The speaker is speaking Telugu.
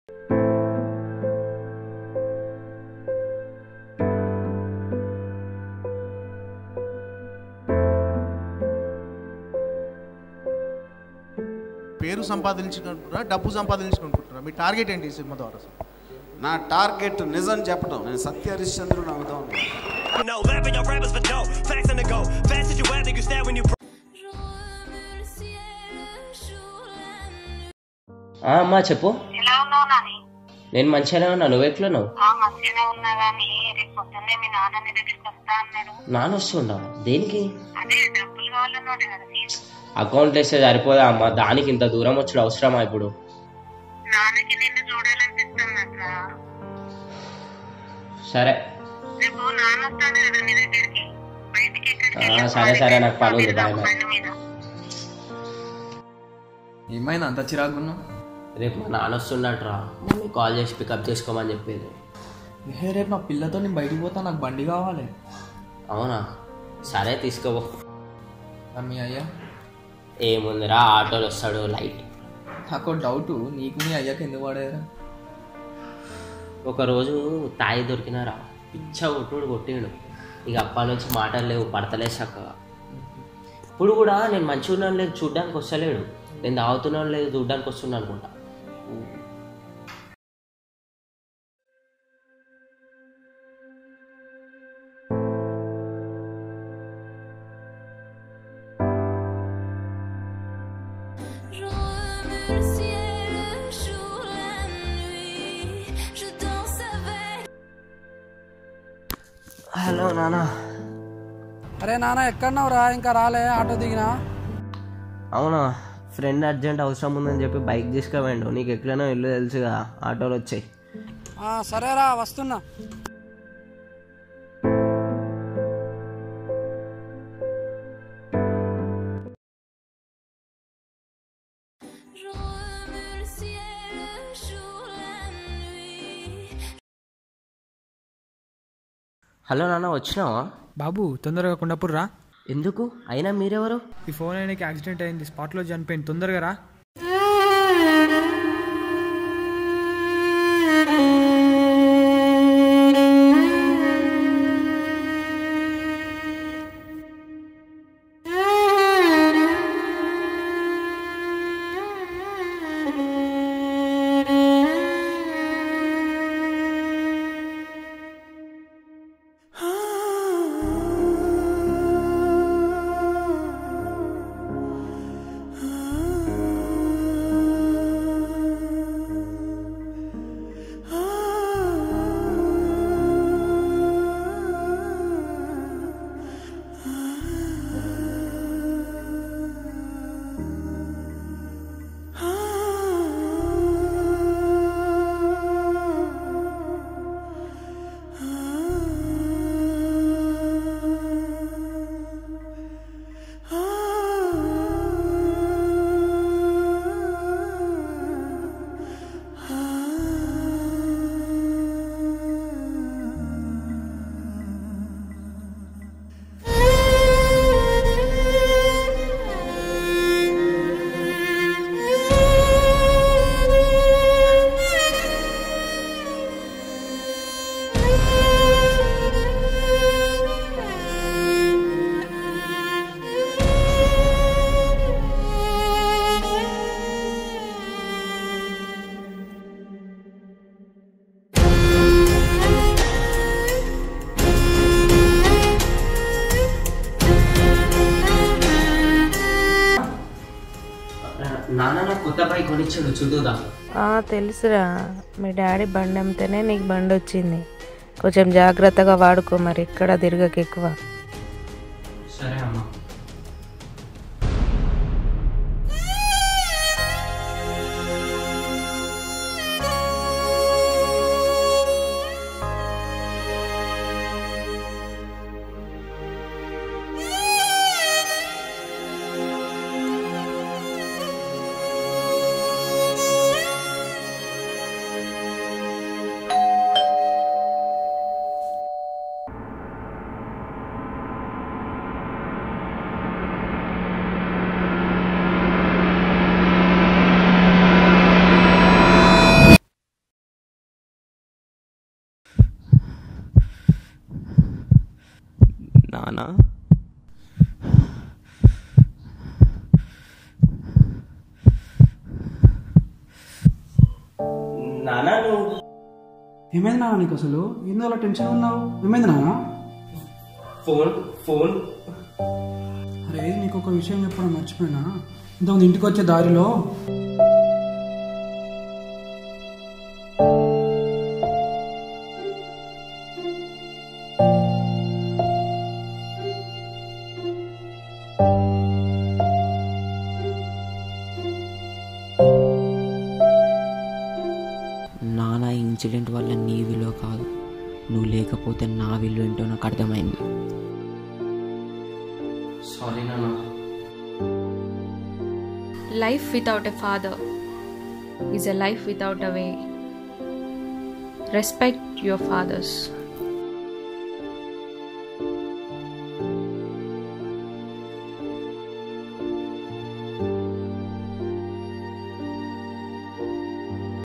పేరు సంపాదించుకుంటున్నారా డబ్బు సంపాదించుకుంటున్నారా మీ టార్గెట్ ఏంటి ఈ సినిమా ద్వారా అసలు? నా టార్గెట్ నిజం చెప్పడం నేను సత్య హరిశ్చంద్రుడు అవుతాను You know, laughing your rappers for dough. Facts on the go. Fast as you act, you stare when you. ఆ, అమ్మా చెప్పు ఎలా ఉన్నావు నాని నేను మంచిగానే ఉన్నా నువ్వు ఎట్లున్నావు ఆ మంచిగానే ఉన్నా కానీ రేపు పొద్దున్నే మీ నాన్న నీ దగ్గరికి వస్తా అన్నాడు నాన్న వస్తుండా దేనికి అదే డబ్బులు కావాలన్నాడు కదా నేను అకౌంట్ వేస్తే సరిపోదా అమ్మా దానికి ఇంత దూరం వచ్చుడు అవసరమా ఇప్పుడు నాన్నకి నిన్ను చూడాలనిపిస్తుందట్రా సరే రేపు నాన్న వస్తాడు కదా నీ దగ్గరికి బయటికి ఎక్కడికి ఆ, వెళ్ళకు. సరే, సరే, నాకు పని ఉంది, బాయ్, బాయ్. బండి మీద ఏమైంది అంత చిరాకున్నావు రేపు మా నాన్న వస్తుండట్రా మమ్మీ కాల్ చేసి పికప్ చేసుకోమని చెప్పేది ఏ రేపు నా పిల్లతో నేను బయటికి పోతా నాకు బండి కావాలి అవునా సరే తీసుకోబో మరి మీ అయ్యా ఏముందిరా ఆటోలు వస్తాడు లైట్ నాకు డౌట్ నీకు మీ అయ్యాకి ఎందుకు పడేరా ఒకరోజు తాయి దొరికినారా పిచ్చ కొట్టుడు కొట్టిండు ఇక అప్పటి నుంచి మాటలు లేవు పడతలే చక్కగా ఇప్పుడు కూడా నేను మంచిగా ఉన్నాను లేదు చూడ్డానికి వస్తలేడు నేను తాగుతున్నాను లేదు చూడ్డానికి వస్తున్నా అనుకుంటా హలో నానా అరే నాన్న ఎక్కడున్నావురా ఇంకా రాలే ఆటో దిగినా అవునా ఫ్రెండ్ అర్జెంట్ అవసరం ఉందని చెప్పి బైక్ తీసుకుపోయిండు నీకు ఎట్లనో ఇల్లు తెలుసుగా ఆటోలు వచ్చాయి ఆ, సరేరా వస్తున్నా హలో నాన్న వచ్చినావా బాబు తొందరగా కొండపూర్ రా ఎందుకు అయినా మీరెవరు ఈ ఫోన్ ఆయనకి యాక్సిడెంట్ అయింది స్పాట్లో చనిపోయింది తొందరగా రా నాన్న నాకు కొత్త బైక్ కొనిచ్చాడు చూద్దా ఆ, తెలుసురా మీ డాడీ బండి అమ్మితేనే నీకు బండి వచ్చింది కొంచెం జాగ్రత్తగా వాడుకో మరి ఇక్కడ తిరగక ఎక్కువ సరే అమ్మా నాన్న నాన్న నువ్వు ఏమైంది నాన్న నీకు అసలు ఎందుకు అలా టెన్షన్ ఉన్నావు ఏమైంది నాన్న ఫోన్ ఫోన్ అరే నీకు ఒక విషయం చెప్పడం మర్చిపోయినా ఇంతకుముందు ఇంటికి వచ్చే దారిలో నాన్న ఈ ఇన్సిడెంట్ వల్ల నీ విలువ కాదు నువ్వు లేకపోతే నా విలువ ఏంటో నాకు అర్థమైంది సారీ నాన్న Life without a father is a life without a way. Respect your fathers.